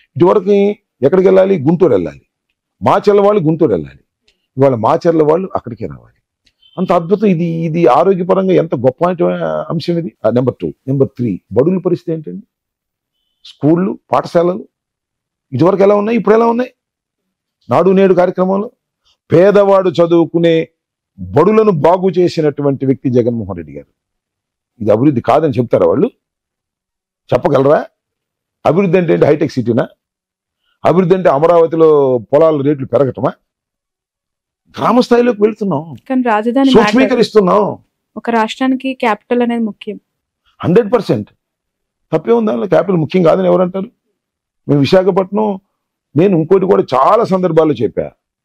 ఇటువరకు ఎక్కడికి వెళ్ళాలి గుంటూరు వెళ్ళాలి మాచెల్ల వాళ్ళు గుంటూరు వెళ్ళాలి ఇవాళ మాచెల్ల వాళ్ళు అక్కడికే రావాలి అంత అద్భుతం ఇది ఇది ఆరోగ్యపరంగా ఎంత గొప్ప అంశం ఇది నెంబర్ టూ నెంబర్ త్రీ బడుల పరిస్థితి ఏంటండి స్కూళ్ళు పాఠశాలలు ఇదివరకు ఎలా ఉన్నాయి ఇప్పుడు ఎలా ఉన్నాయి నాడు నేడు కార్యక్రమంలో పేదవాడు చదువుకునే బడులను బాగు చేసినటువంటి వ్యక్తి జగన్మోహన్ రెడ్డి గారు ఇది అభివృద్ధి కాదని చెప్తారా వాళ్ళు చెప్పగలరా అభివృద్ధి అంటే ఏంటి హైటెక్ సిటీనా అభివృద్ధి అంటే అమరావతిలో పొలాల రేట్లు పెరగటమా గ్రామ స్థాయిలోకి వెళ్తున్నాం కానీ రాజధాని matter. సూక్ష్మీకరిస్తున్నాం ఒక రాష్ట్రానికి క్యాపిటల్ అనేది ముఖ్యం హండ్రెడ్ పర్సెంట్ తప్పే ఉంది దానిలో క్యాపిటల్ ముఖ్యం కాదని ఎవరంటారు మేము విశాఖపట్నం నేను ఇంకోటి కూడా చాలా సందర్భాల్లో చెప్పా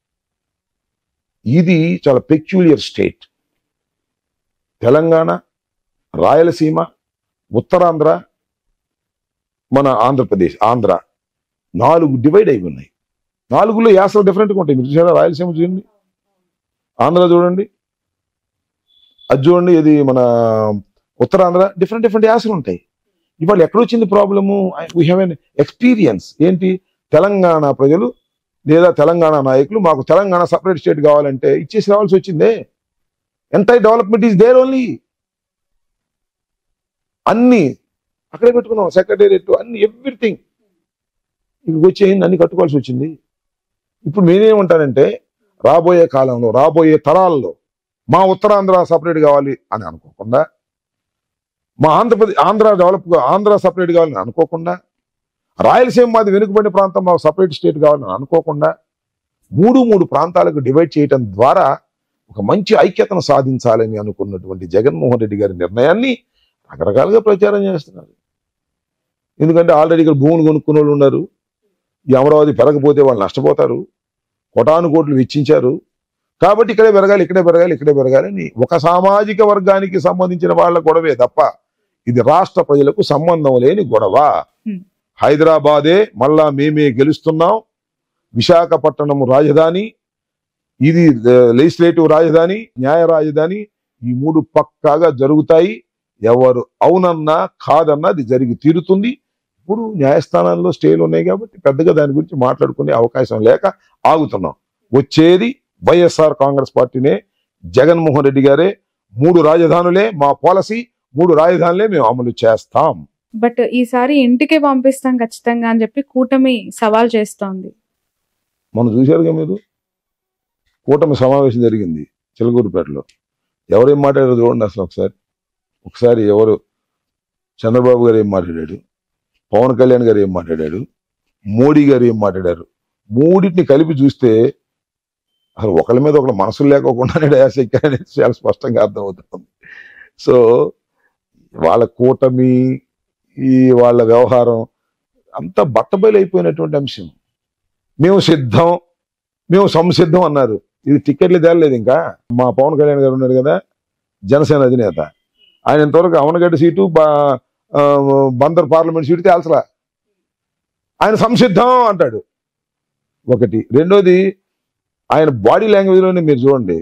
ఇది చాలా పెక్యులియర్ స్టేట్ తెలంగాణ రాయలసీమ ఉత్తరాంధ్ర మన ఆంధ్రప్రదేశ్ ఆంధ్ర నాలుగు డివైడ్ అయి ఉన్నాయి నాలుగులో యాసలు డిఫరెంట్గా ఉంటాయి మీరు చూసారా రాయలసీమ చూడండి ఆంధ్ర చూడండి అది చూడండి ఇది మన ఉత్తరాంధ్ర డిఫరెంట్ డిఫరెంట్ యాసలు ఉంటాయి ఇవాళ ఎక్కడొచ్చింది problem we have an experience ఏంటి తెలంగాణ ప్రజలు లేదా తెలంగాణ నాయకులు మాకు తెలంగాణ సపరేట్ స్టేట్ కావాలంటే ఇచ్చేసి రావాల్సి వచ్చిందే entire development is there only అన్ని అక్కడే పెట్టుకున్నాం సెక్రటేరియట్ అన్ని ఎవ్రీథింగ్ ఇక్కడికి వచ్చి అన్ని కట్టుకోవాల్సి వచ్చింది ఇప్పుడు నేనేమంటానంటే రాబోయే కాలంలో రాబోయే తరాల్లో మా ఉత్తరాంధ్ర సపరేట్ కావాలి అని అనుకోకుండా మా ఆంధ్రప్రదేశ్ ఆంధ్ర డెవలప్ ఆంధ్ర సపరేట్ కావాలని అనుకోకుండా రాయలసీమ మాది వెనుకబడిన ప్రాంతం మా సపరేట్ స్టేట్ కావాలని అనుకోకుండా మూడు మూడు ప్రాంతాలకు డివైడ్ చేయటం ద్వారా ఒక మంచి ఐక్యతను సాధించాలని అనుకున్నటువంటి జగన్మోహన్ రెడ్డి గారి నిర్ణయాన్ని రకరకాలుగా ప్రచారం చేస్తున్నారు ఎందుకంటే ఆల్రెడీ ఇక్కడ భూములు కొనుక్కున్న వాళ్ళు ఉన్నారు ఈ అమరావతి పెరగపోతే వాళ్ళు నష్టపోతారు కోటాను కోట్లు వెచ్చించారు కాబట్టి ఇక్కడే పెరగాలి ఇక్కడే పెరగాలి ఇక్కడే పెరగాలి అని ఒక సామాజిక వర్గానికి సంబంధించిన వాళ్ళ గొడవే తప్ప ఇది రాష్ట్ర ప్రజలకు సంబంధం లేని గొడవ Hmm. హైదరాబాదే మళ్ళా మేమే గెలుస్తున్నాం విశాఖపట్నం రాజధాని ఇది లెజిస్లేటివ్ రాజధాని న్యాయ రాజధాని ఈ మూడు పక్కాగా జరుగుతాయి ఎవరు అవునన్నా కాదన్నా అది జరిగి తీరుతుంది ఇప్పుడు న్యాయస్థానాల్లో స్టేలు ఉన్నాయి కాబట్టి పెద్దగా దాని గురించి మాట్లాడుకునే అవకాశం లేక ఆగుతున్నాం వచ్చేది వైఎస్ఆర్ కాంగ్రెస్ పార్టీనే జగన్మోహన్ రెడ్డి గారే మూడు రాజధానులే మా పాలసీ మూడు రాజధానులే మేము అమలు చేస్తాం బట్ ఈసారి ఇంటికే పంపిస్తాం ఖచ్చితంగా అని చెప్పి కూటమి సవాల్ చేస్తోంది మనం చూశారుగా మీరు కూటమి సమావేశం జరిగింది చిలకూరుపేటలో ఎవరేం మాట్లాడారు చూడండి అసలు ఒకసారి ఒకసారి ఎవరు చంద్రబాబు గారు ఏం మాట్లాడాడు పవన్ కళ్యాణ్ గారు ఏం మాట్లాడాడు మోడీ గారు ఏం మాట్లాడారు మూడింటిని కలిపి చూస్తే అసలు ఒకళ్ళ మీద ఒకళ్ళ మనసులు లేకోకుండానే డయాస్ ఎక్కారనేది చాలా స్పష్టంగా అర్థమవుతుంది సో వాళ్ళ కూటమి ఈ వాళ్ళ వ్యవహారం అంతా బట్టబయలైపోయినటువంటి అంశం మేము సిద్ధం మేము సంసిద్ధం అన్నారు ఇది టికెట్లు తేలలేదు ఇంకా మా పవన్ కళ్యాణ్ గారు ఉన్నారు కదా జనసేన అధినేత ఆయన ఇంతవరకు అవనగడ్డ సీటు బా- ఆ, బందర్ పార్లమెంట్ సీటు తేల్చలా ఆయన సంసిద్ధం అంటాడు ఒకటి రెండోది ఆయన బాడీ లాంగ్వేజ్లోనే మీరు చూడండి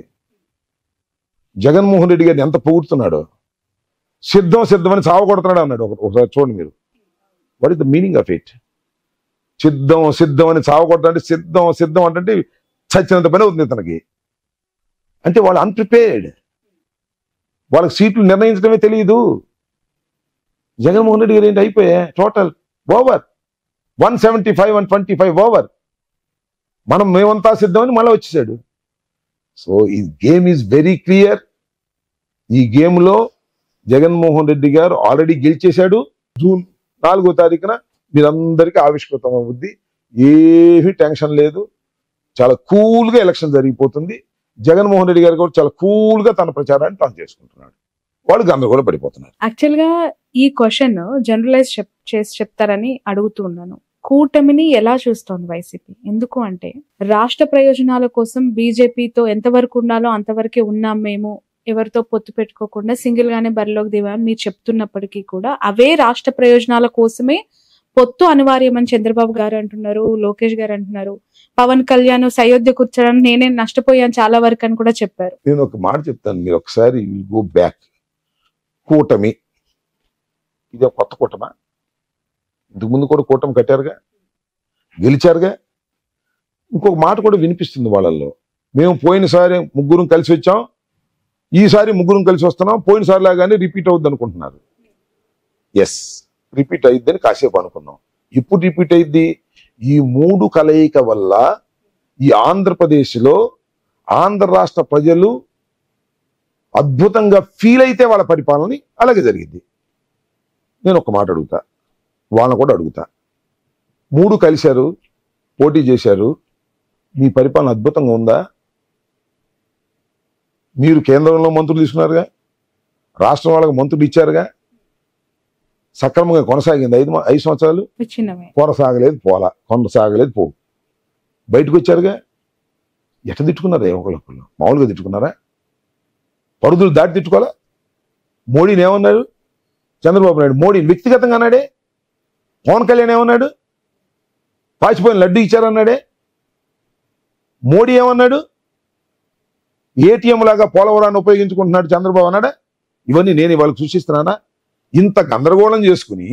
జగన్మోహన్ రెడ్డి గారిని ఎంత పొగుడుతున్నాడో సిద్ధం సిద్ధం అని చావకొడుతున్నాడు అన్నాడు ఒక- ఒకసారి చూడండి మీరు what is the meaning of it సిద్ధం సిద్ధం అని చావకొడతా సిద్ధం సిద్ధం అంటే చచ్చినంత పని అవుతుంది ఇతనికి అంటే వాళ్ళు అన్ప్రిపేర్డ్ వాళ్ళకి సీట్లు నిర్ణయించడమే తెలియదు జగన్మోహన్ రెడ్డి గారు ఏంటి అయిపోయా total over one seventy five one twenty five over మనం మేమంతా సిద్ధమని మళ్ళీ వచ్చేసాడు సో ఈ గేమ్ ఈజ్ వెరీ క్లియర్ ఈ గేమ్ లో జగన్మోహన్ రెడ్డి గారు ఆల్రెడీ గెలిచేశాడు జూన్ నాలుగో తారీఖున మీరందరికీ ఆవిష్కృతం అవుద్ది ఏమీ టెన్షన్ లేదు చాలా కూల్ గా ఎలక్షన్ జరిగిపోతుంది జగన్మోహన్ రెడ్డి గారు కూడా చాలా కూల్ గా తన ప్రచారాన్ని తాను చేసుకుంటున్నాడు వాళ్ళు గందరగోళ కూడా పడిపోతున్నారు యాక్చువల్ గా ఈ క్వశ్చన్ జనరలైజ్ చేసి చెప్తారని అడుగుతున్నాను కూటమిని ఎలా చూస్తోంది వైసీపీ ఎందుకు అంటే రాష్ట్ర ప్రయోజనాల కోసం బీజేపీతో ఎంతవరకు ఉండాలో అంతవరకే ఉన్నాం మేము ఎవరితో పొత్తు పెట్టుకోకుండా సింగిల్ గానే బరిలోకి దిగామని మీరు చెప్తున్నప్పటికీ కూడా అవే రాష్ట్ర ప్రయోజనాల కోసమే పొత్తు అనివార్యమని చంద్రబాబు గారు అంటున్నారు లోకేష్ గారు అంటున్నారు పవన్ కళ్యాణ్ సయోధ్య కూర్చోడానికి నేనే నష్టపోయాను చాలా వరకు అని కూడా చెప్పారు నేను ఒక మాట చెప్తాను మీరు ఒకసారి గో బ్యాక్ కూటమి ఇది ఒక కొత్త కూటమా ఇంతకు ముందు కూడా కూటమి కట్టారుగా గెలిచారుగా ఇంకొక మాట కూడా వినిపిస్తుంది వాళ్ళల్లో మేము పోయినసారి ముగ్గురం కలిసి వచ్చాం ఈసారి ముగ్గురం కలిసి వస్తున్నాం పోయినసారి లాగానే రిపీట్ అవుద్ది అనుకుంటున్నారు ఎస్ రిపీట్ అయిద్దని కాసేపు అనుకున్నాం ఇప్పుడు రిపీట్ అయింది ఈ మూడు కలయిక వల్ల ఈ ఆంధ్రప్రదేశ్లో ఆంధ్ర రాష్ట్ర ప్రజలు అద్భుతంగా ఫీల్ అయితే వాళ్ళ పరిపాలనని అలాగే జరిగింది నేను ఒక మాట అడుగుతా వాళ్ళని కూడా అడుగుతా మూడు కలిశారు పోటీ చేశారు మీ పరిపాలన అద్భుతంగా ఉందా మీరు కేంద్రంలో మంత్రులు తీసుకున్నారుగా రాష్ట్రం వాళ్ళకి మంత్రులు ఇచ్చారుగా సక్రమంగా కొనసాగింది ఐదు మ- ఐదు సంవత్సరాలు విచ్ఛిన్నమే కొనసాగలేదు పోలా కొనసాగలేదు పో బయటకు వచ్చారుగా ఎట తిట్టుకున్నారా ఒకళ్ళొకళ్ళు మామూలుగా తిట్టుకున్నారా పరుదులు దాటి తిట్టుకోవాలా మోడీని ఏమన్నాడు చంద్రబాబు నాయుడు మోడీని వ్యక్తిగతంగా అన్నాడే పవన్ కళ్యాణ్ ఏమన్నాడు పాచిపోయిన లడ్డు ఇచ్చారన్నాడే మోడీ ఏమన్నాడు ఏటీఎం లాగా పోలవరాన్ని ఉపయోగించుకుంటున్నాడు చంద్రబాబు అన్నాడా ఇవన్నీ నేను ఇవాళ సూచిస్తున్నానా ఇంత గందరగోళం చేసుకుని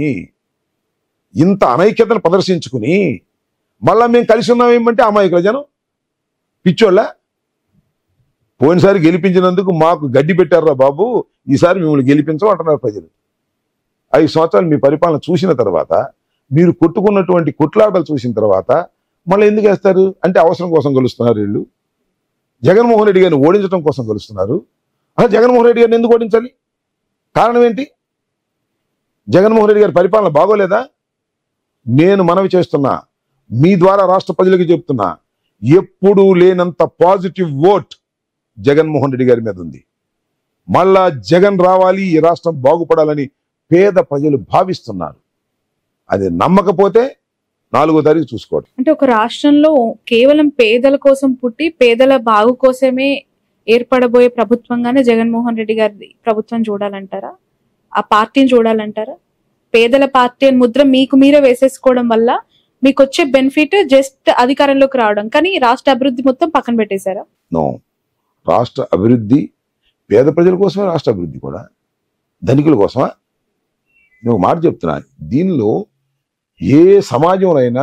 ఇంత అనైక్యతను ప్రదర్శించుకుని మళ్ళా మేము కలిసి ఉన్నాం ఏమంటే అమాయకుల జనం పిచ్చోళ్ళ పోయినసారి గెలిపించినందుకు మాకు గడ్డి పెట్టారా బాబు ఈసారి మిమ్మల్ని గెలిపించం అంటున్నారు ప్రజలు ఐదు సంవత్సరాలు మీ పరిపాలన చూసిన తర్వాత మీరు కొట్టుకున్నటువంటి కొట్లాటలు చూసిన తర్వాత మళ్ళీ ఎందుకు వేస్తారు అంటే అవసరం కోసం కలుస్తున్నారు వీళ్ళు జగన్మోహన్ రెడ్డి గారిని ఓడించడం కోసం కలుస్తున్నారు అలా జగన్మోహన్ రెడ్డి గారిని ఎందుకు ఓడించాలి కారణం ఏంటి జగన్మోహన్ రెడ్డి గారి పరిపాలన బాగోలేదా నేను మనవి చేస్తున్నా మీ ద్వారా రాష్ట్ర ప్రజలకు చెప్తున్నా ఎప్పుడూ లేనంత పాజిటివ్ ఓట్ జగన్మోహన్ రెడ్డి గారి మీద ఉంది మళ్ళా జగన్ రావాలి ఈ రాష్ట్రం బాగుపడాలని పేద ప్రజలు భావిస్తున్నారు అది నమ్మకపోతే నాలుగో తారీఖు చూసుకోవడం అంటే ఒక రాష్ట్రంలో కేవలం పేదల కోసం పుట్టి పేదల బాగు కోసమే ఏర్పడబోయే ప్రభుత్వంగానే జగన్మోహన్ రెడ్డి గారి ప్రభుత్వం చూడాలంటారా ఆ పార్టీని చూడాలంటారా పేదల పార్టీ అని ముద్ర మీకు మీరే వేసేసుకోవడం వల్ల మీకు వచ్చే బెనిఫిట్ జస్ట్ అధికారంలోకి రావడం కానీ రాష్ట్ర అభివృద్ధి మొత్తం పక్కన పెట్టేశారా నో రాష్ట్ర అభివృద్ధి పేద ప్రజల కోసమే రాష్ట్ర అభివృద్ధి కూడా ధనికుల కోసమా నేను ఒక మాట చెప్తున్నా దీనిలో ఏ సమాజంలోనైనా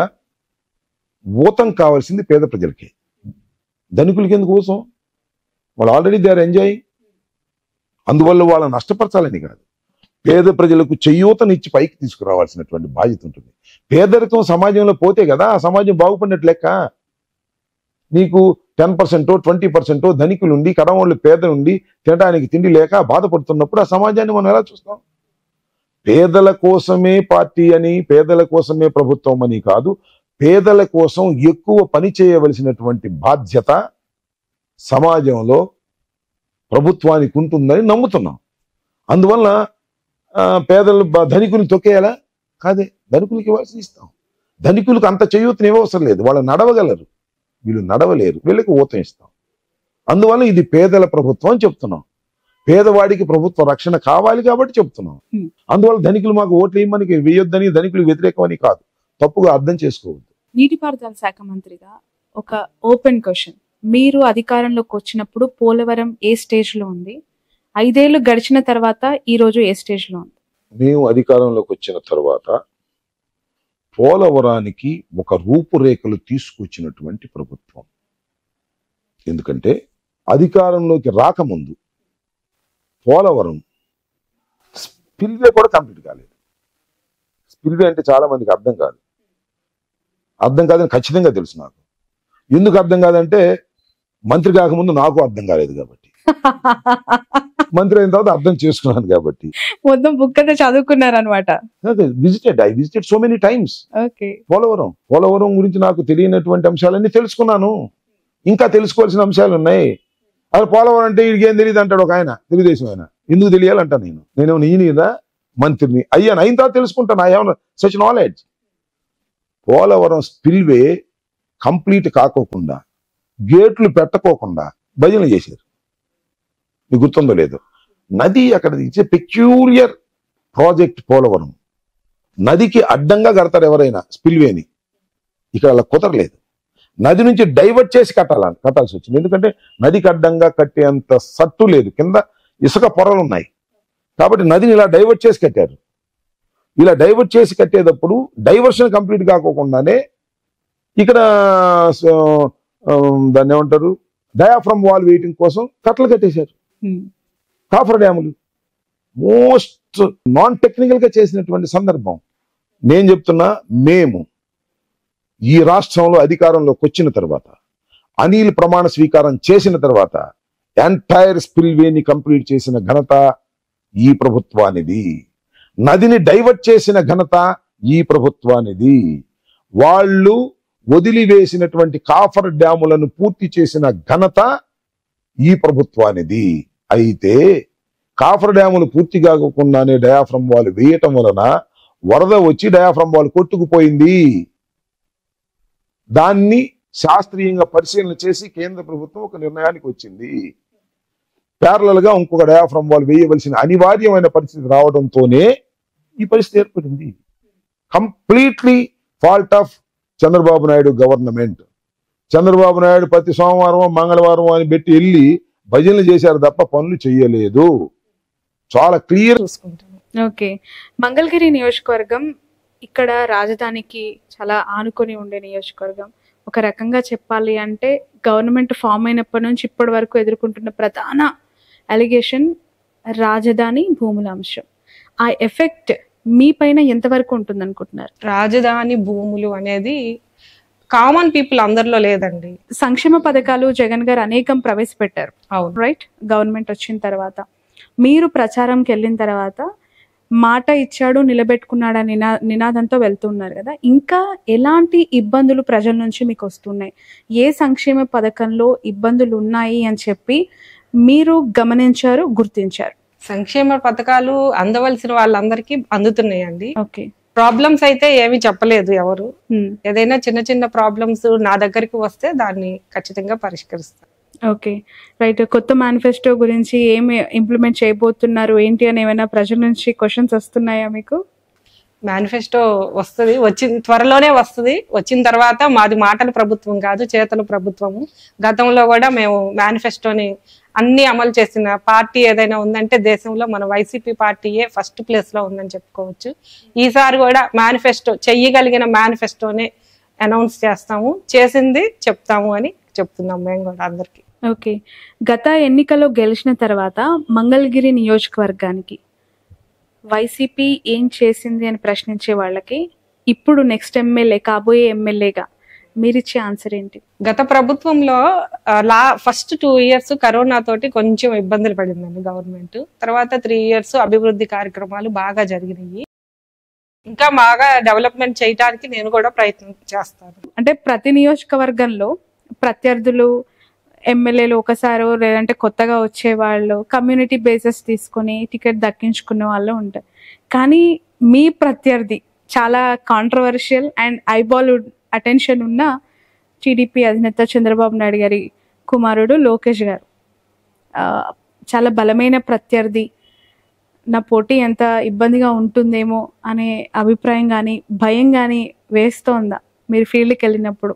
ఊతం కావాల్సింది పేద ప్రజలకి ధనికులకి ఎందుకు ఊసం వాళ్ళు ఆల్రెడీ దే ఆర్ ఎంజాయ్ అందువల్ల వాళ్ళని నష్టపరచాలని కాదు పేద ప్రజలకు చెయ్యూతనిచ్చి పైకి తీసుకురావాల్సినటువంటి బాధ్యత ఉంటుంది పేదరికం సమాజంలో పోతే కదా ఆ సమాజం బాగుపడినట్లు లెక్క నీకు టెన్ పర్సెంటో ట్వంటీ పర్సెంటో ధనికులుండి కడవాళ్ళు పేదలుండి తినడానికి తిండి లేక బాధపడుతున్నప్పుడు ఆ సమాజాన్ని మనం ఎలా చూస్తాం పేదల కోసమే పార్టీ అని పేదల కోసమే ప్రభుత్వం అని కాదు పేదల కోసం ఎక్కువ పని చేయవలసినటువంటి బాధ్యత సమాజంలో ప్రభుత్వానికి ఉంటుందని నమ్ముతున్నాం అందువల్ల ఆ, పేదలు బ- ధనికులు తొక్కేయాలా కాదే ధనికులకి ఇవ్వాల్సి ఇస్తాం ధనికులకు అంత చేయూతని ఇవ్వవసరం లేదు వాళ్ళు నడవగలరు వీళ్ళు నడవలేరు వీళ్ళకి ఊతం ఇస్తాం అందువల్ల ఇది పేదల ప్రభుత్వం అని చెప్తున్నాం పేదవాడికి ప్రభుత్వ రక్షణ కావాలి కాబట్టి చెప్తున్నాం Hmm. అందువల్ల ధనికులు మాకు ఓట్లు వేయమని వేయొద్దని ధనికులు వ్యతిరేకమని కాదు తప్పుగా అర్థం చేసుకోవద్దు నీటిపారుదల శాఖ మంత్రిగా ఒక ఓపెన్ క్వశ్చన్ మీరు అధికారంలోకి వచ్చినప్పుడు పోలవరం ఏ స్టేజ్ లో ఉంది ఐదేళ్లు గడిచిన తర్వాత ఈ రోజు ఏ స్టేజ్ లో ఉంది మేము అధికారంలోకి వచ్చిన తర్వాత పోలవరానికి ఒక రూపురేఖలు తీసుకొచ్చినటువంటి ప్రభుత్వం ఎందుకంటే అధికారంలోకి రాకముందు పోలవరం స్పిల్వే కూడా కంప్లీట్ కాలేదు స్పిల్వే అంటే చాలా మందికి అర్థం కాదు అర్థం కాదని ఖచ్చితంగా తెలుసు నాకు ఎందుకు అర్థం కాదంటే మంత్రి కాకముందు నాకు అర్థం కాలేదు కాబట్టి మంత్రి అయిన తర్వాత అర్థం చేసుకున్నాను కాబట్టి మొత్తం బుక్ అంతా చదువుకున్నారు అనమాట visited I visited so many times okay Polavaram Polavaram గురించి నాకు తెలియనటువంటి అంశాలన్నీ తెలుసుకున్నాను ఇంకా తెలుసుకోవాల్సిన అంశాలు ఉన్నాయి అసలు పోలవరం అంటే వీడికి ఏం తెలియదు అంటాడు ఒక ఆయన తెలుగుదేశం ఆయన ఎందుకు తెలియాలంటా నేను నేను ఈయన మంత్రిని అయ్యాను అయిన తర్వాత తెలుసుకుంటాను I have such knowledge Polavaram spillway complete కాకోకుండా గేట్లు పెట్టకోకుండా భజనలు చేశారు మీకు గుర్తుందో లేదో నది అక్కడ ఇచ్చే పెక్యూరియర్ ప్రాజెక్ట్ పోలవరం నదికి అడ్డంగా కడతారు ఎవరైనా స్పిల్వేని ఇక్కడ అలా కుదరలేదు నది నుంచి డైవర్ట్ చేసి కట్టాలని కట్టాల్సి వచ్చింది ఎందుకంటే నదికి అడ్డంగా కట్టేంత సట్టు లేదు కింద ఇసుక పొరలు ఉన్నాయి కాబట్టి నదిని ఇలా డైవర్ట్ చేసి కట్టారు ఇలా డైవర్ట్ చేసి కట్టేటప్పుడు డైవర్షన్ కంప్లీట్ కాకోకుండానే ఇక్కడ సో, ఆ, దాన్ని ఏమంటారు డయాఫ్రమ్ వాల్ వెయిటింగ్ కోసం కట్టలు కట్టేశారు ఉమ్, కాఫర్ డ్యాములు మోస్ట్ నాన్ టెక్నికల్ గా చేసినటువంటి సందర్భం నేను చెప్తున్నా మేము ఈ రాష్ట్రంలో అధికారంలోకి వచ్చిన తర్వాత అనిల్ ప్రమాణ స్వీకారం చేసిన తర్వాత ఎంటైర్ స్పిల్వేని కంప్లీట్ చేసిన ఘనత ఈ ప్రభుత్వానిది నదిని డైవర్ట్ చేసిన ఘనత ఈ ప్రభుత్వానిది వాళ్ళు వదిలివేసినటువంటి కాఫర్ డ్యాములను పూర్తి చేసిన ఘనత ఈ ప్రభుత్వానిది అయితే కాఫర్ డ్యాములు పూర్తి కాకుండానే డయాఫ్రమ్ వాల్ వేయటం వలన వరద వచ్చి డయాఫ్రమ్ వాల్ కొట్టుకుపోయింది దాన్ని శాస్త్రీయంగా పరిశీలన చేసి కేంద్ర ప్రభుత్వం ఒక నిర్ణయానికి వచ్చింది ప్యారలల్ గా ఇంకొక డయాఫ్రమ్ వాల్ వేయవలసిన అనివార్యమైన పరిస్థితి రావడంతోనే ఈ పరిస్థితి ఏర్పడింది completely fault of Chandrababu Naidu government Chandrababu Naidu ప్రతి సోమవారం మంగళవారం అని పెట్టి వెళ్ళి భజనలు చేశారు తప్ప పనులు చేయలేదు చాలా క్లియర్ చూసుకుంటాను ఓకే మంగళగిరి నియోజకవర్గం ఇక్కడ రాజధానికి చాలా ఆనుకొని ఉండే నియోజకవర్గం ఒక రకంగా చెప్పాలి అంటే గవర్నమెంట్ ఫామ్ అయినప్పటి నుంచి ఇప్పటి వరకు ఎదుర్కొంటున్న ప్రధాన అలిగేషన్ రాజధాని భూముల అంశం ఆ ఎఫెక్ట్ మీ పైన ఎంతవరకు ఉంటుంది అనుకుంటున్నారు రాజధాని భూములు అనేది కామన్ పీపుల్ అందరిలో లేదండి సంక్షేమ పథకాలు జగన్ గారు అనేకం ప్రవేశపెట్టారు అవును రైట్ గవర్నమెంట్ వచ్చిన తర్వాత మీరు ప్రచారంకి వెళ్ళిన తర్వాత మాట ఇచ్చాడు నిలబెట్టుకున్నాడు అని నినా నినాదంతో వెళ్తున్నారు కదా ఇంకా ఎలాంటి ఇబ్బందులు ప్రజల నుంచి మీకు వస్తున్నాయి ఏ సంక్షేమ పథకంలో ఇబ్బందులు ఉన్నాయి అని చెప్పి మీరు గమనించారు గుర్తించారు సంక్షేమ పథకాలు అందవలసిన వాళ్ళందరికీ అందుతున్నాయండి ఓకే ప్రాబ్లమ్స్ అయితే ఏమీ చెప్పలేదు ఎవరు ఏదైనా చిన్న చిన్న ప్రాబ్లమ్స్ నా దగ్గరికి వస్తే దాన్ని ఖచ్చితంగా పరిష్కరిస్తాను ఓకే రైట్ కొత్త మేనిఫెస్టో గురించి ఏమి ఇంప్లిమెంట్ చేయబోతున్నారు ఏంటి అని ఏమైనా ప్రజల నుంచి క్వశ్చన్స్ వస్తున్నాయా మీకు మేనిఫెస్టో వస్తుంది వచ్చిన త్వరలోనే వస్తుంది వచ్చిన తర్వాత మాది మాటల ప్రభుత్వం కాదు చేతల ప్రభుత్వము గతంలో కూడా మేము మేనిఫెస్టోని అన్ని అమలు చేసిన పార్టీ ఏదైనా ఉందంటే దేశంలో మన వైసీపీ పార్టీయే ఫస్ట్ ప్లేస్ లో ఉందని చెప్పుకోవచ్చు ఈసారి కూడా మేనిఫెస్టో చెయ్యగలిగిన మేనిఫెస్టోనే అనౌన్స్ చేస్తాము చేసింది చెప్తాము అని చెప్తున్నాం మేము కూడా అందరికి ఓకే గత ఎన్నికల్లో గెలిచిన తర్వాత మంగళగిరి నియోజకవర్గానికి వైసీపీ ఏం చేసింది అని ప్రశ్నించే వాళ్ళకి ఇప్పుడు నెక్స్ట్ ఎమ్మెల్యే కాబోయే ఎమ్మెల్యేగా మీరిచ్చే ఆన్సర్ ఏంటి గత ప్రభుత్వంలో ఆ, లా ఫస్ట్ టూ ఇయర్స్ కరోనా తోటి కొంచెం ఇబ్బందులు పడిందండి గవర్నమెంట్ తర్వాత త్రీ ఇయర్స్ అభివృద్ధి కార్యక్రమాలు బాగా జరిగినాయి ఇంకా బాగా డెవలప్మెంట్ చేయడానికి నేను కూడా ప్రయత్నం చేస్తాను అంటే ప్రతి నియోజకవర్గంలో ప్రత్యర్థులు ఎమ్మెల్యేలు ఒకసారి లేదంటే కొత్తగా వచ్చే వాళ్ళు కమ్యూనిటీ బేసెస్ తీసుకొని టికెట్ దక్కించుకునే వాళ్ళు ఉంటారు కానీ మీ ప్రత్యర్థి చాలా కాంట్రవర్షియల్ అండ్ ఐబాల్ అటెన్షన్ ఉన్న టీడీపీ అధినేత చంద్రబాబు నాయుడు గారి కుమారుడు లోకేష్ గారు ఆ, చాలా బలమైన ప్రత్యర్థి నా పోటీ ఎంత ఇబ్బందిగా ఉంటుందేమో అనే అభిప్రాయం కానీ భయం కానీ వేస్తోందా మీరు ఫీల్డ్కి వెళ్ళినప్పుడు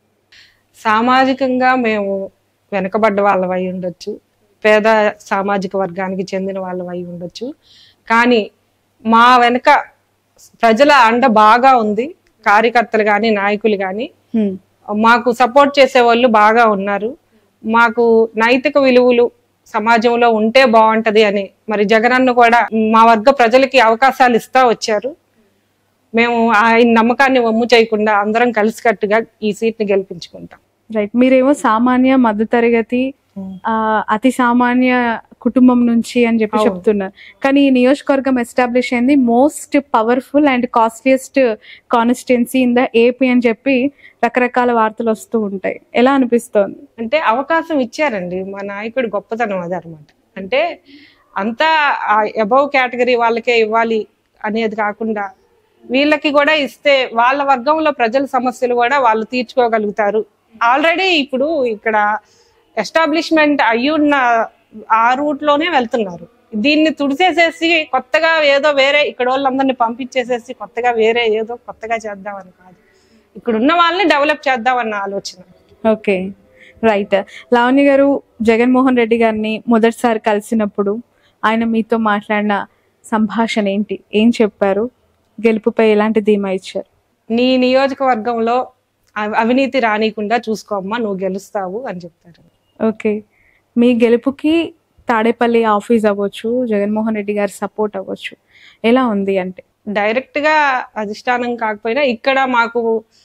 సామాజికంగా మేము వెనకబడ్డ వాళ్ళమై ఉండొచ్చు పేద సామాజిక వర్గానికి చెందిన వాళ్ళమై ఉండొచ్చు కానీ మా వెనక ప్రజల అండ బాగా ఉంది కార్యకర్తలు కానీ నాయకులు కానీ హ్మ్. మాకు సపోర్ట్ చేసే వాళ్ళు బాగా ఉన్నారు మాకు నైతిక విలువలు సమాజంలో ఉంటే బాగుంటది అని మరి జగనన్న కూడా మా వర్గ ప్రజలకి అవకాశాలు ఇస్తా వచ్చారు మేము ఆయన నమ్మకాన్ని వమ్ము చేయకుండా అందరం కలిసికట్టుగా ఈ సీట్ ని గెలిపించుకుంటాం రైట్ మీరేమో సామాన్య మధ్యతరగతి ఆ, అతి సామాన్య కుటుంబం నుంచి అని చెప్పి అవును. చెప్తున్నారు కానీ ఈ నియోజకవర్గం ఎస్టాబ్లిష్ అయింది most powerful and costliest constituency in the AP అని చెప్పి రకరకాల వార్తలు వస్తూ ఉంటాయి ఎలా అనిపిస్తోంది అంటే అవకాశం ఇచ్చారండి మా నాయకుడు గొప్పతనం అది అనమాట అంటే అంతా అబౌవ్ కేటగిరీ వాళ్ళకే ఇవ్వాలి అనేది కాకుండా వీళ్ళకి కూడా ఇస్తే వాళ్ళ వర్గంలో ప్రజల సమస్యలు కూడా వాళ్ళు తీర్చుకోగలుగుతారు ఆల్రెడీ ఇప్పుడు ఇక్కడ ఎస్టాబ్లిష్మెంట్ అయ్యున్న ఆ రూట్ లోనే వెళ్తున్నారు దీన్ని తుడిసేసేసి కొత్తగా ఏదో వేరే ఇక్కడ వాళ్ళందరినీ పంపించేసేసి కొత్తగా వేరే ఏదో కొత్తగా చేద్దామని కాదు ఇక్కడ ఉన్న వాళ్ళని డెవలప్ చేద్దామన్న ఆలోచన ఓకే రైట్ లావణ్య గారు జగన్మోహన్ రెడ్డి గారిని మొదటిసారి కలిసినప్పుడు ఆయన మీతో మాట్లాడిన సంభాషణ ఏంటి ఏం చెప్పారు గెలుపుపై ఎలాంటి ధీమా ఇచ్చారు నీ నియోజకవర్గంలో అవి- అవినీతి రానియకుండా చూసుకోమ్మా నువ్వు గెలుస్తావు అని చెప్తారు ఓకే మీ గెలుపుకి తాడేపల్లి ఆఫీస్ అవ్వచ్చు జగన్మోహన్ రెడ్డి గారి సపోర్ట్ అవ్వచ్చు ఎలా ఉంది అంటే డైరెక్ట్ గా అధిష్టానం కాకపోయినా ఇక్కడ మాకు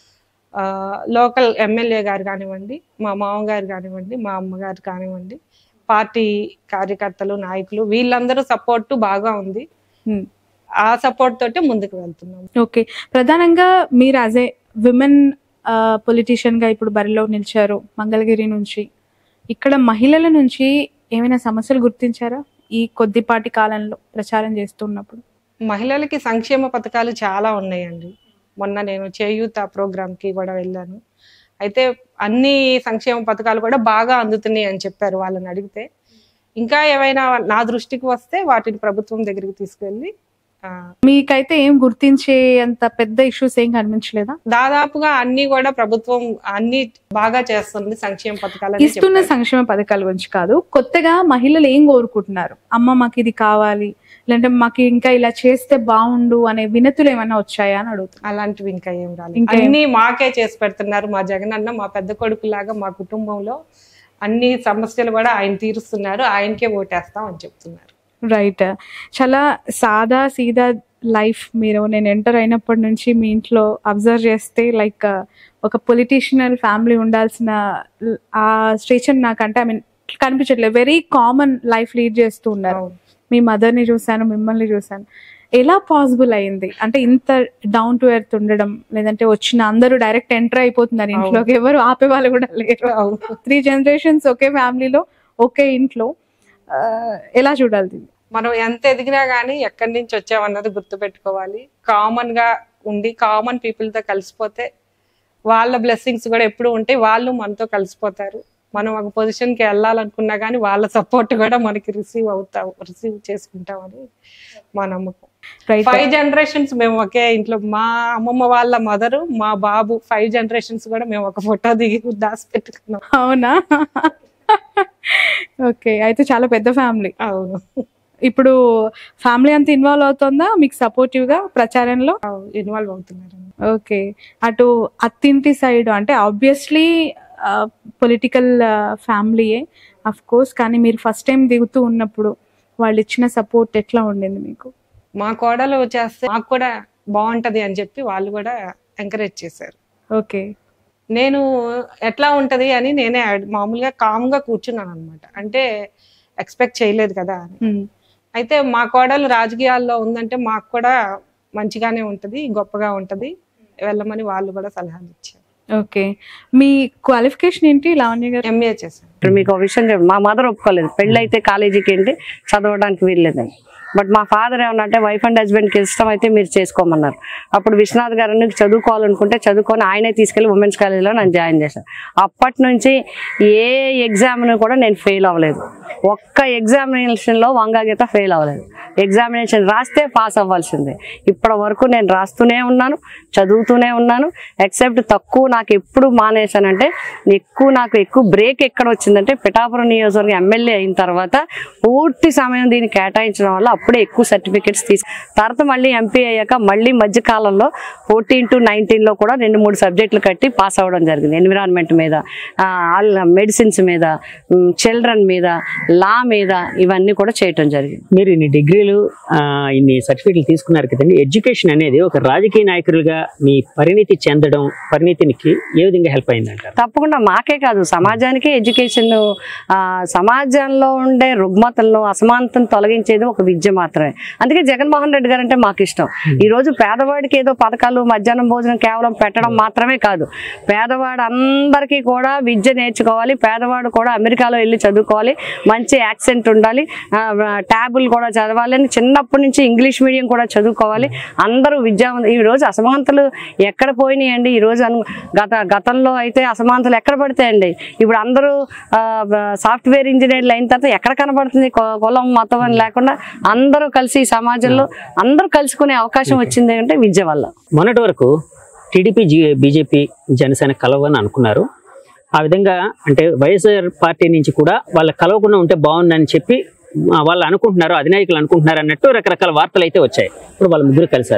లోకల్ ఎమ్మెల్యే గారు కానివ్వండి మా మామగారు కానివ్వండి మా అమ్మగారు కానివ్వండి పార్టీ కార్యకర్తలు నాయకులు వీళ్ళందరూ సపోర్ట్ బాగా ఉంది Hmm. ఆ సపోర్ట్ తోటి ముందుకు వెళ్తున్నాం ఓకే ప్రధానంగా మీరు యాజ్ ఏ విమెన్ పొలిటీషియన్ గా ఇప్పుడు బరిలో నిలిచారు మంగళగిరి నుంచి ఇక్కడ మహిళల నుంచి ఏమైనా సమస్యలు గుర్తించారా ఈ కొద్దిపాటి కాలంలో ప్రచారం చేస్తున్నప్పుడు మహిళలకి సంక్షేమ పథకాలు చాలా ఉన్నాయండి మొన్న నేను చేయూత ప్రోగ్రామ్ కి కూడా వెళ్ళాను అయితే అన్ని సంక్షేమ పథకాలు కూడా బాగా అందుతున్నాయి అని చెప్పారు వాళ్ళని అడిగితే ఇంకా ఏమైనా నా దృష్టికి వస్తే వాటిని ప్రభుత్వం దగ్గరికి తీసుకెళ్ళి ఆ, మీకైతే ఏం గుర్తించే అంత పెద్ద ఇష్యూస్ ఏం కనిపించలేదా దాదాపుగా అన్ని కూడా ప్రభుత్వం అన్ని బాగా చేస్తుంది సంక్షేమ పథకాలు ఇస్తున్న సంక్షేమ పథకాల గురించి కాదు కొత్తగా మహిళలు ఏం కోరుకుంటున్నారు అమ్మ మాకు ఇది కావాలి లేదంటే మాకు ఇంకా ఇలా చేస్తే బాగుండు అనే వినతులు ఏమైనా వచ్చాయా అని అడుగుతున్నా అలాంటివి ఇంకా ఏం రాలేదు ఇంకా ఏం- అన్ని మాకే చేసి పెడుతున్నారు మా జగనన్న మా పెద్ద కొడుకులాగా మా కుటుంబంలో అన్ని సమస్యలు కూడా ఆయన తీరుస్తున్నారు ఆయనకే ఓటేస్తాం అని చెప్తున్నారు రైట్ చాలా సాదా సీదా లైఫ్ మీరు నేను ఎంటర్ అయినప్పటి నుంచి మీ ఇంట్లో అబ్జర్వ్ చేస్తే లైక్ ఒక పొలిటీషియనల్ ఫ్యామిలీ ఉండాల్సిన ల్- ఆ స్టేషన్ నాకంటే ఐ మీన్ కనిపించట్లేదు వెరీ కామన్ లైఫ్ లీడ్ చేస్తూ ఉన్నారు అవును. మీ మదర్ని చూశాను మిమ్మల్ని చూశాను ఎలా పాసిబుల్ అయింది అంటే ఇంత డౌన్ టు ఎర్త్ ఉండడం లేదంటే వచ్చిన అందరూ డైరెక్ట్ ఎంటర్ అయిపోతున్నారు ఇంట్లోకి ఎవరు ఆపే వాళ్ళు కూడా లేరు అవును. త్రీ జనరేషన్స్ ఒకే ఫ్యామిలీలో ఒకే ఇంట్లో ఆ, ఎలా చూడాలి దీన్ని మనం ఎంత ఎదిగినా గానీ ఎక్కడి నుంచి వచ్చామన్నది గుర్తు పెట్టుకోవాలి కామన్ గా ఉండి కామన్ పీపుల్ తో కలిసిపోతే వాళ్ళ బ్లెస్సింగ్స్ కూడా ఎప్పుడు ఉంటాయి వాళ్ళు మనతో కలిసిపోతారు మనం ఒక పొజిషన్ కి వెళ్ళాలనుకున్నా గానీ వాళ్ళ సపోర్ట్ కూడా మనకి రిసీవ్ అవుతాం రిసీవ్ చేసుకుంటామని మా నమ్మకం రైట్ ఫైవ్ జనరేషన్స్ మేము ఒకే ఇంట్లో మా అమ్మమ్మ వాళ్ళ మదరు మా బాబు ఫైవ్ జనరేషన్స్ కూడా మేము ఒక ఫోటో దిగి దాచి పెట్టుకున్నాం అవునా ఓకే అయితే చాలా పెద్ద ఫ్యామిలీ అవును ఇప్పుడు ఫ్యామిలీ అంతా ఇన్వాల్వ్ అవుతుందా మీకు సపోర్టివ్ గా ప్రచారంలో ఇన్వాల్వ్ అవుతున్నారు ఓకే అటు అత్తింటి సైడ్ అంటే ఆబ్వియస్లీ పొలిటికల్ ఫ్యామిలీయే అఫ్ కోర్స్ కానీ మీరు ఫస్ట్ టైం దిగుతూ ఉన్నప్పుడు వాళ్ళు ఇచ్చిన సపోర్ట్ ఎట్లా ఉండింది మీకు మా కోడలు చేస్తే మాకు కూడా బాగుంటది అని చెప్పి వాళ్ళు కూడా ఎంకరేజ్ చేశారు ఓకే నేను ఎట్లా ఉంటది అని నేనే అడ్- మామూలుగా కామ్ గా కూర్చున్నాను అనమాట అంటే ఎక్స్పెక్ట్ చేయలేదు కదా అని అయితే మా కోడలు రాజకీయాల్లో ఉందంటే మాకు కూడా మంచిగానే ఉంటది గొప్పగా ఉంటది వెళ్ళమని వాళ్ళు కూడా సలహాలు ఇచ్చారు ఓకే మీ క్వాలిఫికేషన్ ఏంటి లావణ్య గారు ఎంఏ చేశాను ఇప్పుడు మీకు ఒక విషయం చెప్పు మా మదర్ ఒప్పుకోలేదు పెళ్ళి అయితే కాలేజీకి ఏంటి చదవడానికి వీల్లేదని బట్ మా ఫాదర్ ఏమన్నా అంటే వైఫ్ అండ్ హస్బెండ్కి ఇష్టం అయితే మీరు చేసుకోమన్నారు అప్పుడు విశ్వనాథ్ గారు నీకు చదువుకోవాలనుకుంటే చదువుకొని ఆయనే తీసుకెళ్ళి ఉమెన్స్ కాలేజీలో నన్ను జాయిన్ చేశాను అప్పటి నుంచి ఏ ఎగ్జామ్ను కూడా నేను ఫెయిల్ అవ్వలేదు ఒక్క ఎగ్జామినేషన్లో వంగాగీత ఫెయిల్ అవ్వలేదు ఎగ్జామినేషన్ రాస్తే పాస్ అవ్వాల్సిందే ఇప్పటి వరకు నేను రాస్తూనే ఉన్నాను చదువుతూనే ఉన్నాను ఎక్సెప్ట్ తక్కువ నాకు ఎప్పుడు మానేశానంటే ఎక్కువ నాకు ఎక్కువ బ్రేక్ ఎక్కడ వచ్చిందంటే పిఠాపురం నియోజకవర్గం ఎమ్మెల్యే అయిన తర్వాత పూర్తి సమయం దీన్ని కేటాయించడం వల్ల అప్పుడే ఎక్కువ సర్టిఫికెట్స్ తీసు తర్వాత మళ్ళీ ఎంపీ అయ్యాక మళ్ళీ మధ్యకాలంలో ఫోర్టీన్ టు నైన్టీన్లో కూడా రెండు మూడు సబ్జెక్టులు కట్టి పాస్ అవ్వడం జరిగింది ఎన్విరాన్మెంట్ మీద మెడిసిన్స్ మీద చిల్డ్రన్ మీద లా మీద ఇవన్నీ కూడా చేయటం జరిగింది మీరు ఇన్ని డిగ్రీలు ఆ, ఇన్ని సర్టిఫికెట్లు తీసుకున్నారు కదండి ఎడ్యుకేషన్ అనేది ఒక రాజకీయ నాయకులుగా మీ పరిణితి చెందడం పరిణితికి ఏ విధంగా హెల్ప్ అయిందంటారు తప్పకుండా మాకే కాదు సమాజానికి ఎడ్యుకేషన్ సమాజంలో ఉండే రుగ్మతలను అసమానతను తొలగించేది ఒక విద్య మాత్రమే అందుకే జగన్మోహన్ రెడ్డి గారు అంటే మాకు ఇష్టం ఈ రోజు పేదవాడికి ఏదో పథకాలు మధ్యాహ్నం భోజనం కేవలం పెట్టడం మాత్రమే కాదు పేదవాడు అందరికీ కూడా విద్య నేర్చుకోవాలి పేదవాడు కూడా అమెరికాలో వెళ్ళి చదువుకోవాలి మంచి యాక్సెంట్ ఉండాలి ఆ, ట్యాబులు కూడా చదవాలి అని చిన్నప్పటి నుంచి ఇంగ్లీష్ మీడియం కూడా చదువుకోవాలి అందరూ విద్యావంతులు ఈ రోజు అసమానతలు ఎక్కడ పోయినాయండి ఈ రోజు అను- గత గతంలో అయితే అసమానతలు ఎక్కడ పడతాయండి ఇప్పుడు అందరూ సాఫ్ట్వేర్ ఇంజనీర్లు అయిన తర్వాత ఎక్కడ కనబడుతుంది కొ- కులం మతం అని లేకుండా అందరూ కలిసి ఈ సమాజంలో అందరూ కలుసుకునే అవకాశం వచ్చింది అంటే విద్య వల్ల మొన్నటి వరకు టీడీపీ బీజేపీ జనసేన కలవని అనుకున్నారు ఆ విధంగా అంటే వైఎస్ఆర్ పార్టీ నుంచి కూడా వాళ్ళ కలవకుండా ఉంటే బాగుందని చెప్పి ఆ, వాళ్ళు అనుకుంటున్నారు అధినాయకులు అనుకుంటున్నారు అన్నట్టు రకరకాల వార్తలు అయితే వచ్చాయి ఇప్పుడు వాళ్ళ ముగ్గురు కలిశారు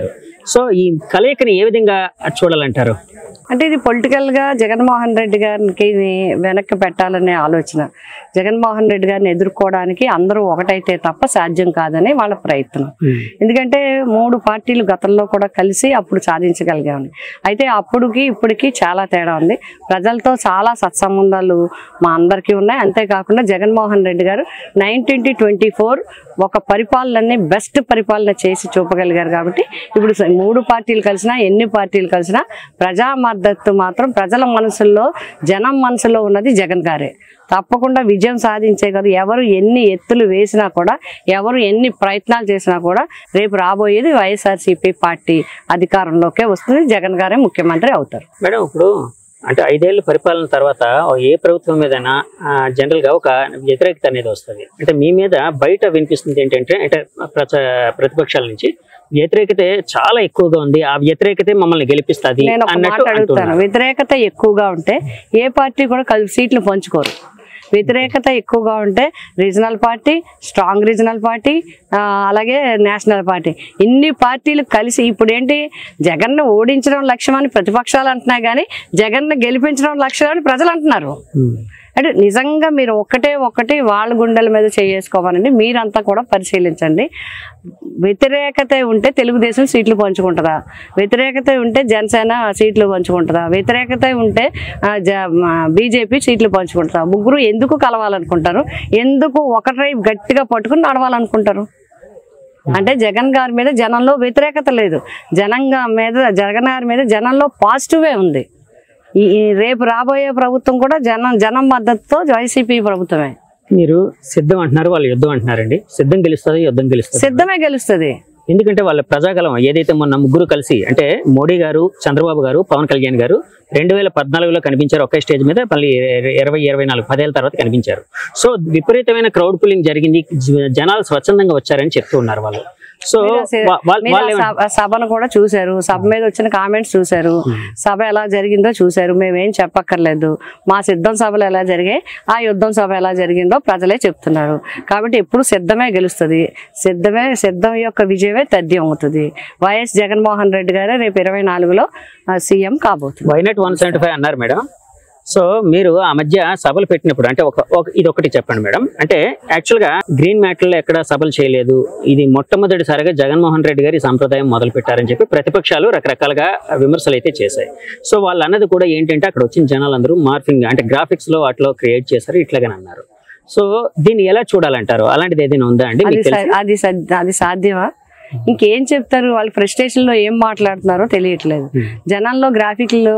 సో ఈ కలయికని ఏ విధంగా చూడాలంటారు అంటే ఇది పొలిటికల్ గా జగన్మోహన్ రెడ్డి గారికి వెనక్కి పెట్టాలనే ఆలోచన జగన్మోహన్ రెడ్డి గారిని ఎదుర్కోవడానికి అందరూ ఒకటైతే తప్ప సాధ్యం కాదని వాళ్ళ ప్రయత్నం ఎందుకంటే మూడు పార్టీలు గతంలో కూడా కలిసి అప్పుడు సాధించగలిగాము అయితే అప్పుడుకి ఇప్పటికి చాలా తేడా ఉంది ప్రజలతో చాలా సత్సంబంధాలు మా అందరికీ ఉన్నాయి అంతేకాకుండా జగన్మోహన్ రెడ్డి గారు నైన్టీన్ ట్వంటీ ఫోర్ ఒక పరిపాలనని బెస్ట్ పరిపాలన చేసి చూపగలిగారు కాబట్టి ఇప్పుడు స- మూడు పార్టీలు కలిసినా ఎన్ని పార్టీలు కలిసినా ప్రజా మద్దతు మాత్రం ప్రజల మనసుల్లో జనం మనసులో ఉన్నది జగన్ గారే తప్పకుండా విజయం సాధించే కదా ఎవరు ఎన్ని ఎత్తులు వేసినా కూడా ఎవరు ఎన్ని ప్రయత్నాలు చేసినా కూడా రేపు రాబోయేది వైఎస్ఆర్సీపీ పార్టీ అధికారంలోకే వస్తుంది జగన్ గారే ముఖ్యమంత్రి అవుతారు మేడం ఇప్పుడు అంటే ఐదేళ్ల పరిపాలన తర్వాత ఏ ప్రభుత్వం మీదైనా జనరల్ గా ఒక వ్యతిరేకత అనేది వస్తుంది అంటే మీ మీద బయట వినిపిస్తుంది ఏంటంటే అంటే ప్రచ- ప్రతిపక్షాల నుంచి వ్యతిరేకత చాలా ఎక్కువగా ఉంది ఆ వ్యతిరేకతే మమ్మల్ని గెలిపిస్తుంది నేను ఒక మాట అన్నట్టు అడుగుతాను అంటున్నారు వ్యతిరేకత ఎక్కువగా ఉంటే ఏ పార్టీ కూడా కలిసి సీట్లు పంచుకోరు వ్యతిరేకత ఎక్కువగా ఉంటే regional party strong regional party ఆ, అలాగే నేషనల్ పార్టీ ఇన్ని పార్టీలు కలిసి ఇప్పుడు ఏంటి జగన్ను ఓడించడం లక్ష్యం అని ప్రతిపక్షాలు అంటున్నాయి కానీ జగన్ను గెలిపించడం లక్ష్యం అని ప్రజలు అంటున్నారు ఉమ్. అంటే నిజంగా మీరు ఒక్కటే ఒక్కటి వాళ్ళ గుండెల మీద చేసుకోవాలండి మీరంతా కూడా పరిశీలించండి వ్యతిరేకత ఉంటే తెలుగుదేశం సీట్లు పంచుకుంటుందా వ్యతిరేకత ఉంటే జనసేన సీట్లు పంచుకుంటుందా వ్యతిరేకత ఉంటే బీజేపీ సీట్లు పంచుకుంటుందా ముగ్గురు ఎందుకు కలవాలనుకుంటారు ఎందుకు ఒకటి గట్టిగా పట్టుకుని నడవాలనుకుంటారు అంటే జగన్ గారి మీద జనంలో వ్యతిరేకత లేదు జనంగా మీద జగన్ గారి మీద జనంలో పాజిటివే ఉంది ఈ ఈ రేపు రాబోయే ప్రభుత్వం కూడా జనం జనం మద్దతుతో వైసీపీ ప్రభుత్వమే మీరు సిద్ధం అంటున్నారు వాళ్ళు యుద్ధం అంటున్నారండి సిద్ధం గెలుస్తుంది యుద్ధం గెలుస్తుంది సిద్ధమే గెలుస్తుంది ఎందుకంటే వాళ్ళ ప్రజాగలం ఏదైతే మొన్న ముగ్గురు కలిసి అంటే మోడీ గారు చంద్రబాబు గారు పవన్ కళ్యాణ్ గారు రెండు వేల పద్నాలుగులో కనిపించారు ఒకే స్టేజ్ మీద మళ్ళీ ఇరవై ఇరవై నాలుగు పదేళ్ల తర్వాత కనిపించారు సో విపరీతమైన క్రౌడ్ పుల్లింగ్ జరిగింది జ- జనాలు స్వచ్ఛందంగా వచ్చారని చెప్తూ ఉన్నారు వాళ్ళు సో మీరు అసలు- వా- వాళ్ళ- మీరు ఆ వాళ్ళు సభ- సభను కూడా చూశారు సభ మీద వచ్చిన కామెంట్స్ చూశారు సభ ఎలా జరిగిందో చూశారు మేమేం చెప్పక్కర్లేదు మా సిద్ధం సభలు ఎలా జరిగాయి ఆ యుద్ధం సభ ఎలా జరిగిందో ప్రజలే చెప్తున్నారు కాబట్టి ఎప్పుడు సిద్ధమే గెలుస్తుంది సిద్ధమే సిద్ధం యొక్క విజయమే తథ్యం అవుతుంది వైఎస్ జగన్మోహన్ రెడ్డి గారే రేపు ఇరవై నాలుగులో సీఎం కాబోతుంది వైనట్ వన్ సెవెంటీ ఫైవ్ అన్నారు మేడం సో మీరు ఆ మధ్య సభలు పెట్టినప్పుడు అంటే ఒక ఒక- ఇది ఒకటి చెప్పండి మేడం అంటే యాక్చువల్ గా గ్రీన్ మ్యాట్లో ఎక్కడ సభలు చేయలేదు ఇది మొట్టమొదటిసారిగా జగన్మోహన్ రెడ్డి గారి సంప్రదాయం మొదలు పెట్టారని చెప్పి ప్రతిపక్షాలు రకరకాలుగా విమర్శలు అయితే చేశాయి సో వాళ్ళు అన్నది కూడా ఏంటంటే అక్కడ వచ్చిన జనాలందరూ మార్ఫింగ్ అంటే గ్రాఫిక్స్ లో వాటిలో క్రియేట్ చేశారు ఇట్లాగని అన్నారు సో దీన్ని ఎలా చూడాలంటారు అలాంటిది ఏదైనా ఉందా అండి అది మీకు తెలిసి సా- అది సా- అది సాధ్యమా ఇంకేం చెప్తారు వాళ్ళు ఫ్రస్ట్రేషన్ లో ఏం మాట్లాడుతున్నారో తెలియట్లేదు జనాల్లో గ్రాఫిక్లు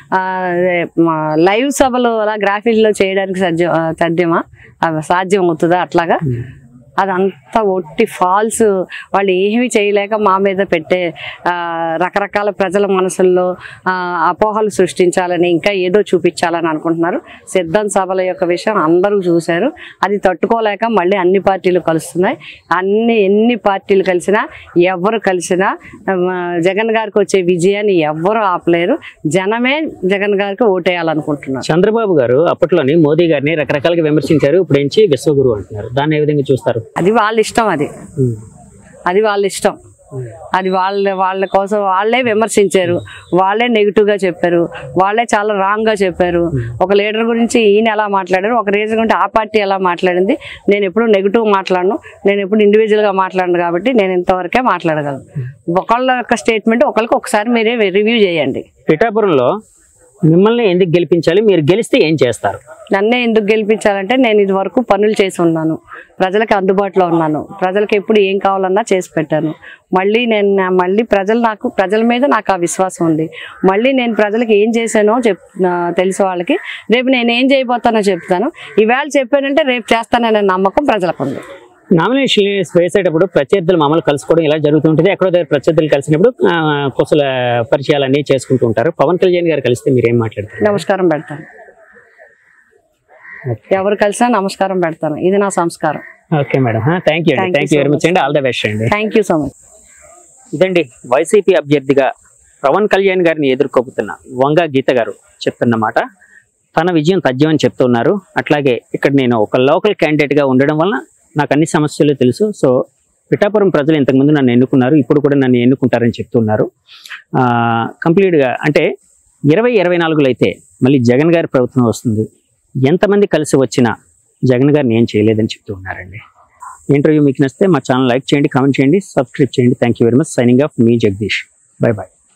లైవ్ సభలు అలా గ్రాఫిక్లో చేయడానికి సాధ్యం ఆ, సాధ్యమా అవి సాధ్యం అవుతుందా అట్లాగా అదంతా ఒట్టి ఫాల్స్ వాళ్ళు ఏమీ చేయలేక మా మీద పెట్టే ఆ, రకరకాల ప్రజల మనసుల్లో ఆ, అపోహలు సృష్టించాలని ఇంకా ఏదో చూపించాలని అనుకుంటున్నారు సిద్ధం సభల యొక్క విషయం అందరూ చూశారు అది తట్టుకోలేక మళ్ళీ అన్ని పార్టీలు కలుస్తున్నాయి అన్ని ఎన్ని పార్టీలు కలిసినా ఎవరు కలిసినా ఆ, జగన్ గారికి వచ్చే విజయాన్ని ఎవ్వరు ఆపలేరు జనమే జగన్ గారికి ఓటేయాలనుకుంటున్నారు చంద్రబాబు గారు అప్పట్లోని మోదీ గారిని రకరకాలుగా విమర్శించారు ఇప్పుడు ఏంచి విశ్వగురు అంటున్నారు దాన్ని ఏ విధంగా చూస్తారు అది వాళ్ళ ఇష్టం అది అది వాళ్ళ ఇష్టం అది వాళ్ళ వాళ్ళ కోసం వాళ్ళే విమర్శించారు వాళ్ళే నెగిటివ్ గా చెప్పారు వాళ్ళే చాలా రాంగ్ గా చెప్పారు ఒక లీడర్ గురించి ఈయన ఎలా మాట్లాడారు ఒక రీజన్ గురించి ఆ పార్టీ ఎలా మాట్లాడింది నేను ఎప్పుడు నెగిటివ్ మాట్లాడను నేను ఎప్పుడు ఇండివిజువల్ గా మాట్లాడను కాబట్టి నేను ఇంతవరకే మాట్లాడగలను ఒకళ్ళ యొక్క స్టేట్మెంట్ ఒకరికి ఒకసారి మీరే రివ్యూ చేయండి పిఠాపురంలో మిమ్మల్ని ఎందుకు గెలిపించాలి మీరు గెలిస్తే ఏం చేస్తారు నన్నే ఎందుకు గెలిపించాలంటే నేను ఇది వరకు పనులు చేసి ఉన్నాను ప్రజలకు అందుబాటులో ఉన్నాను ప్రజలకు ఎప్పుడు ఏం కావాలన్నా చేసి పెట్టాను మళ్ళీ నేను నా- మళ్ళీ ప్రజలు నాకు ప్రజల మీద నాకు ఆ విశ్వాసం ఉంది మళ్ళీ నేను ప్రజలకు ఏం చేశానో చెప్ ఆ, తెలిసి వాళ్ళకి రేపు నేను ఏం చేయబోతానో చెప్తాను ఈవేళ చెప్పానంటే రేపు చేస్తాననే నమ్మకం ప్రజలకు ఉంది నామినేషన్ వేసేటప్పుడు ప్రత్యర్థులు మామూలు కలుసుకోవడం ఇలా జరుగుతుంటుంది ఎక్కడో దగ్గర ప్రత్యర్థులు కలిసినప్పుడు ఆ, కుశల పరిచయాలు అన్ని చేసుకుంటూ ఉంటారు పవన్ కళ్యాణ్ గారు కలిస్తే మీరు ఏం మాట్లాడతారు నమస్కారం పెడతాను ఎవరు కలిసినా నమస్కారం పెడతాను ఇది నా సంస్కారం ఓకే మేడం థ్యాంక్ యూ అండి Thank you thank you so very much much. అండి ఆల్ ద బెస్ట్ అండి థ్యాంక్ యూ సో మచ్ ఇదండి వైసీపీ అభ్యర్థిగా పవన్ కళ్యాణ్ గారిని ఎదుర్కోబోతున్న వంగ గీత గారు చెప్తున్నమాట తన విజయం తథ్యం అని చెప్తున్నారు అట్లాగే ఇక్కడ నేను ఒక లోకల్ క్యాండిడేట్ గా ఉండడం వలన నాకు అన్ని సమస్యలు తెలుసు సో పిఠాపురం ప్రజలు ఇంతకుముందు నన్ను ఎన్నుకున్నారు ఇప్పుడు కూడా నన్ను ఎన్నుకుంటారని చెప్తున్నారు ఆ, కంప్లీట్గా అంటే ఇరవై ఇరవై నాలుగులో అయితే మళ్ళీ జగన్ గారి ప్రభుత్వం వస్తుంది ఎంతమంది కలిసి వచ్చినా జగన్ గారిని ఏం చేయలేదని చెప్తూ ఉన్నారండి ఇంటర్వ్యూ మీకు నచ్చితే మా ఛానల్ లైక్ చేయండి కామెంట్ చేయండి సబ్స్క్రైబ్ చేయండి thank you very much signing off మీ జగదీష్ బై బాయ్